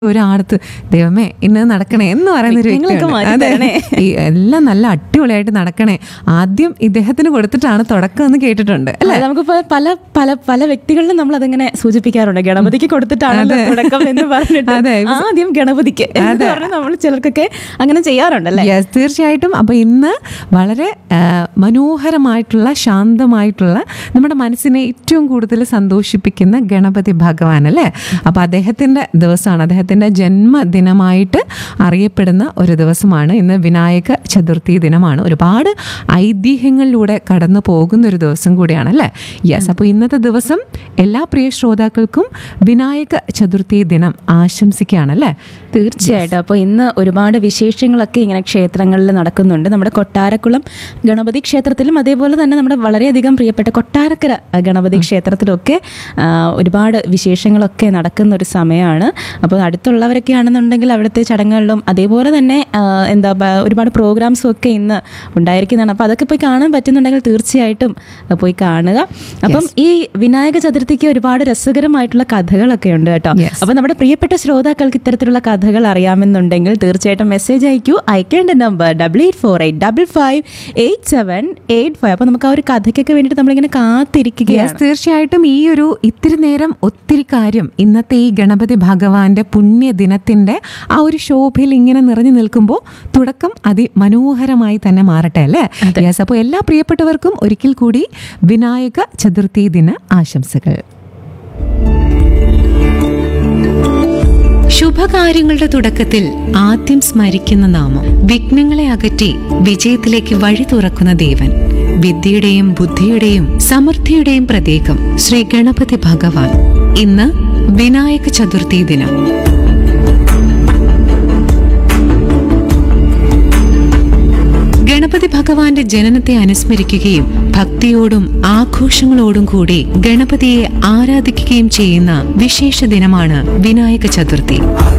ഒരാടത്ത് ദൈവമേ ഇന്ന് നടക്കണേ എന്ന് പറയുന്ന ഒരു വിഘ്നങ്ങളൊക്കെ വ്യക്തിയുണ്ട്. മാറ്റി അതെ. തരണേ. ഈ എല്ലാം നല്ല അടിപൊളിയായിട്ട് നടക്കണേ ആദ്യം ഇദ്ദേഹത്തിന് കൊടുത്തിട്ടാണ് തുടക്കം എന്ന് കേട്ടിട്ടുണ്ട് അല്ലെ അത് നമുക്ക് പല- പല പല പല വ്യക്തികളിലും നമ്മൾ അതിങ്ങനെ സൂചിപ്പിക്കാറുണ്ട് ഗണപതിക്ക് കൊടുത്തിട്ടാണല്ലോ തുടക്കം എന്ന് പറഞ്ഞിട്ട് അതെ. ആദ്യം ഗണപതിക്ക് എന്ന് പറഞ്ഞ് നമ്മൾ ചിലർക്കൊക്കെ അങ്ങനെ ചെയ്യാറുണ്ടല്ലേ യെസ് തീർച്ചയായിട്ടും അപ്പോൾ ഇന്ന് വളരെ ആ, മനോഹരമായിട്ടുള്ള ശാന്തമായിട്ടുള്ള നമ്മുടെ മനസ്സിനെ ഏറ്റവും കൂടുതൽ സന്തോഷിപ്പിക്കുന്ന ഗണപതി ഭഗവാൻ അല്ലേ അപ്പോൾ അദ്ദേഹത്തിൻ്റെ ദിവസമാണ് അദ്ദേഹത്തിൻ്റെ ജന്മദിനമായിട്ട് അറിയപ്പെടുന്ന ഒരു ദിവസമാണ് ഇന്ന് വിനായക ചതുർത്ഥി ദിനമാണ് ഒരുപാട് ഐതിഹ്യങ്ങളിലൂടെ കടന്നു പോകുന്ന ഒരു ദിവസം കൂടിയാണ് അല്ലേ യെസ് അപ്പോൾ ഇന്നത്തെ ദിവസം എല്ലാ പ്രിയ ശ്രോതാക്കൾക്കും വിനായക ചതുർത്ഥി ദിനം ആശംസിക്കുകയാണ് അല്ലേ തീർച്ചയായിട്ടും അപ്പോൾ ഇന്ന് ഒരുപാട് വിശേഷങ്ങളൊക്കെ ഇങ്ങനെ ക്ഷേത്രങ്ങളിൽ നടക്കുന്നുണ്ട് നമ്മുടെ കൊട്ടാരക്കുളം ഗണപതി ക്ഷേത്രത്തിലും അതേപോലെ തന്നെ നമ്മുടെ വളരെയധികം പ്രിയപ്പെട്ട കൊട്ടാരക്കര ഗണപതി ക്ഷേത്രത്തിലൊക്കെ ആ, ഒരുപാട് വിശേഷങ്ങളൊക്കെ നടക്കുന്ന ഒരു സമയമാണ് അപ്പോൾ അടുത്തുള്ളവരൊക്കെ ആണെന്നുണ്ടെങ്കിൽ അവിടുത്തെ ചടങ്ങുകളിലും അതേപോലെ തന്നെ ആ, എന്താ പ- ഒരുപാട് പ്രോഗ്രാംസും ഒക്കെ ഇന്ന് ഉണ്ടായിരിക്കുന്നതാണ് അപ്പോൾ അതൊക്കെ പോയി കാണാൻ പറ്റുന്നുണ്ടെങ്കിൽ തീർച്ചയായിട്ടും ആ, പോയി കാണുക അപ്പം ഈ വിനായക ചതുർത്ഥിക്ക് ഒരുപാട് രസകരമായിട്ടുള്ള കഥകളൊക്കെ ഉണ്ട് കേട്ടോ Yes. അപ്പോൾ നമ്മുടെ പ്രിയപ്പെട്ട ശ്രോതാക്കൾക്ക് ഇത്തരത്തിലുള്ള കഥകൾ അറിയാമെന്നുണ്ടെങ്കിൽ തീർച്ചയായിട്ടും മെസ്സേജ് അയക്കൂ അയക്കേണ്ട number double eight four eight double five eight seven eight five അപ്പോൾ നമുക്ക് ആ ഒരു കഥയ്ക്കൊക്കെ വേണ്ടിയിട്ട് നമ്മളിങ്ങനെ കാത്തിരിക്കുകയാണ് Yes, തീർച്ചയായിട്ടും ഈ ഒരു ഇത്തിരി നേരം ഒത്തിരി കാര്യം ഇന്നത്തെ ഈ ഗണപതി ഭഗവാന്റെ പുണ്യദിനത്തിന്റെ ആ ഒരു ശോഭയിൽ ഇങ്ങനെ നിറഞ്ഞു നിൽക്കുമ്പോൾ തുടക്കം അതിമനോഹരമായി തന്നെ മാറട്ടെ അല്ലേ യെസ് അപ്പോൾ എല്ലാ പ്രിയപ്പെട്ടവർക്കും ഒരിക്കൽ കൂടി വിനായക ചതുർത്ഥി ദിന ആശംസകൾ ശുഭകാര്യങ്ങളുടെ തുടക്കത്തിൽ ആദ്യം സ്മരിക്കുന്ന നാമം വിഘ്നങ്ങളെ അകറ്റി വിജയത്തിലേക്ക് വഴി തുറക്കുന്ന ദേവൻ വിദ്യയുടെയും ബുദ്ധിയുടെയും സമൃദ്ധിയുടെയും പ്രതീകം ശ്രീ ഗണപതി ഭഗവാൻ ഇന്ന് വിനായക ചതുർത്ഥി ദിനം ഗണപതി ഭഗവാന്റെ ജനനത്തെ അനുസ്മരിക്കുകയും ഭക്തിയോടും ആഘോഷങ്ങളോടും കൂടി ഗണപതിയെ ആരാധിക്കുകയും ചെയ്യുന്ന വിശേഷ ദിനമാണ് വിനായക ചതുർത്ഥി